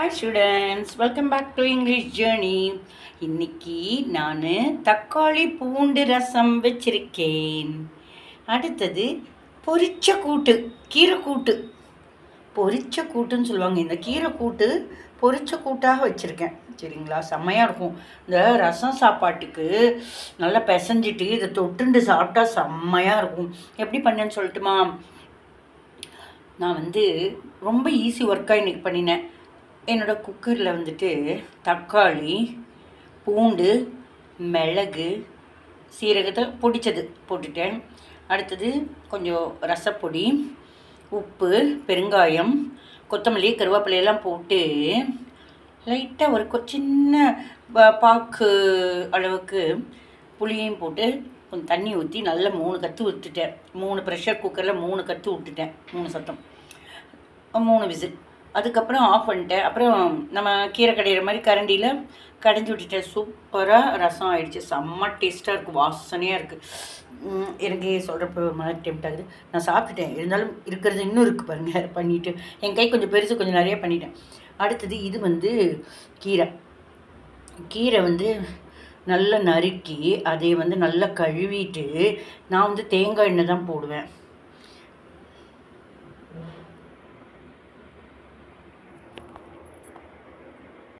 hi students welcome back to English journey இன்னைக்கு நான் தக்காளி பூண்டு ரசம் வச்சிருக்கேன் அடுத்தது பொரிச்ச கூட்டு கீரை கூட்டு பொரிச்ச கூட்டுன்னு சொல்லுவாங்க இந்த கீரை கூட்டு பொரிச்ச கூட்டாக வச்சுருக்கேன் சரிங்களா செம்மையாக இருக்கும் இந்த ரசம் சாப்பாட்டுக்கு நல்லா பிசைஞ்சிட்டு இதை தொட்டுண்டு சாப்பிட்டா செம்மையாக இருக்கும் எப்படி பண்ணேன்னு சொல்லட்டுமா நான் வந்து ரொம்ப ஈஸி ஒர்க்காக இன்றைக்கி பண்ணினேன் என்னோடய குக்கரில் வந்துட்டு தக்காளி பூண்டு மிளகு சீரகத்தை பொடிச்சது போட்டுட்டேன் அடுத்தது கொஞ்சம் ரசப்பொடி உப்பு பெருங்காயம் கொத்தமல்லி கருவேப்பிலையெல்லாம் போட்டு லைட்டாக ஒரு கொ- சின்ன ப- பாக்கு அளவுக்கு புளியையும் போட்டு கொஞ்சம் தண்ணி ஊற்றி நல்லா மூணு கத்து விட்டுட்டேன் மூணு ப்ரெஷர் குக்கரில் மூணு கத்து விட்டுட்டேன் மூணு சத்தம் மூணு விசில் அதுக்கப்புறம் ஆஃப் பண்ணிட்டேன் அப்புறம் நம்ம கீரை கடையிற மாதிரி கரண்டியில் கடைஞ்சி விட்டுட்டேன் சூப்பராக ரசம் ஆயிடுச்சு செம்ம டேஸ்ட்டாக இருக்குது வாசனையாக இருக்குது எனக்கு சொல்கிறப்ப ஒரு மாதிரி டெம்ட் ஆகுது நான் சாப்பிட்டுட்டேன் இருந்தாலும் இருக்கிறது இன்னும் இருக்குது பாருங்க பண்ணிவிட்டு என் கை கொஞ்சம் பெருசு கொஞ்சம் நிறைய பண்ணிட்டேன் அடுத்தது இது வந்து கீரை கீரை வந்து நல்லா நறுக்கி அதை வந்து நல்லா கழுவிட்டு நான் வந்து தேங்காய் எண்ணெய் தான் போடுவேன்